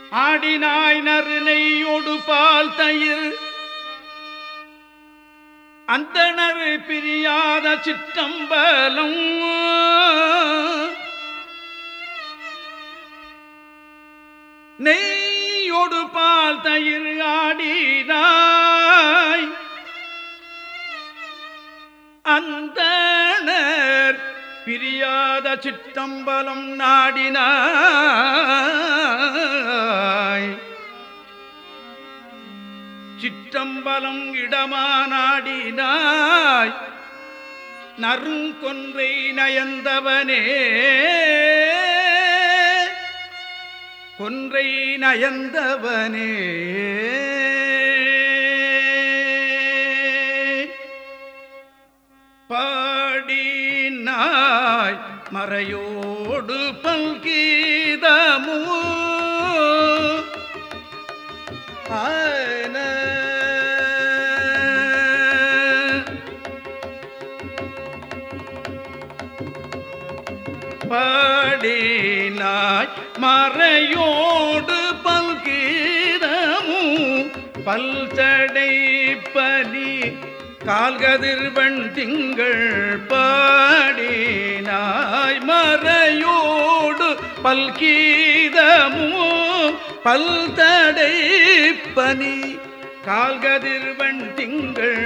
ஆடினாய் நறுநெய்யோடு பால் தயிர் அந்தணர் பிரியாத சிற்றம்பலம் நெய்யோடு பால் தயிர் ஆடினாய் அந்தணர் பிரியாத சிற்றம்பலம் நாடினாய் சிற்றம்பலம் இடமா நாடினாய் நறுங்கொன்றை நயந்தவனே கொன்றை நயந்தவனே பாடினாய் மறையோடு பல்கீதமோ ஆன பாடினாய் மறையோடு பல்கீதமும் பல்சடை பலி கால்கதிர்வன் திங்கள் பாடினாய் மறையோடு பல்கீதமும் பல்தடை பனி கால்கதிர்வன் திங்கள்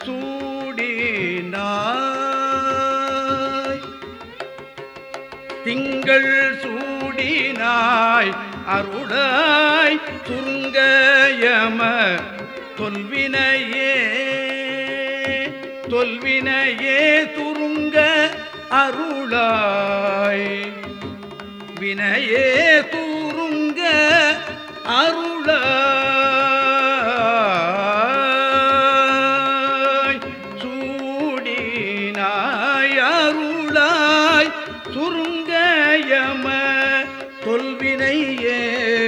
சூடினாய் திங்கள் சூடினாய் அருளாய் சுருங்கயம தொல்வினையே தொல்வினையே துருங்க அருளாய் வினையே தூருங்க அருளாய் சூடினாய் அருளாய் சுருங்கயம தொல்வினையே